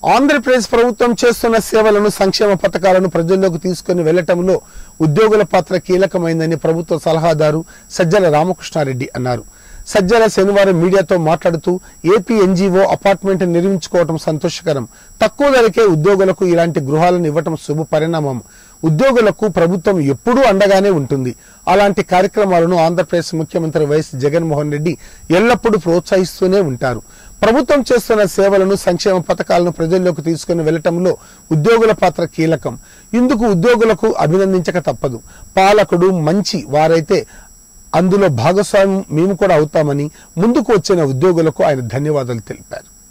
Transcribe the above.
ఆంధ్రప్రదేశ్ ప్రభుత్వం చేస్తున్న సేవలను సంక్షేమ పథకాలను ప్రజల్లోకి తీసుకుని వెళ్లటంలో ఉద్యోగుల పాత్ర కీలకమైందని ప్రభుత్వ సలహాదారు సజ్జల రామకృష్ణారెడ్డి అన్నారు సజ్జల శనివారం మీడియాతో మాట్లాడుతూ ఏపీ ఎన్జీఓ అపార్ట్మెంట్ నిర్మించుకోవడం సంతోషకరం తక్కువ ధరకే ఉద్యోగులకు ఇలాంటి గృహాలను ఇవ్వటం శుభ పరిణామం ఉద్యోగులకు ప్రభుత్వం ఎప్పుడూ అండగానే ఉంటుంది అలాంటి కార్యక్రమాలను ఆంధ్రప్రదేశ్ ముఖ్యమంత్రి వైఎస్ జగన్మోహన్ రెడ్డి ఎల్లప్పుడూ ప్రోత్సహిస్తూనే ఉంటారు ప్రభుత్వం చేస్తున్న సేవలను సంక్షేమ పథకాలను ప్రజల్లోకి తీసుకుని వెళ్లటంలో ఉద్యోగుల పాత్ర కీలకం ఇందుకు ఉద్యోగులకు అభినందించక తప్పదు పాలకుడు మంచి వారైతే అందులో భాగస్వామ్యం మేము కూడా అవుతామని ముందుకు వచ్చిన ఉద్యోగులకు ఆయన ధన్యవాదాలు తెలిపారు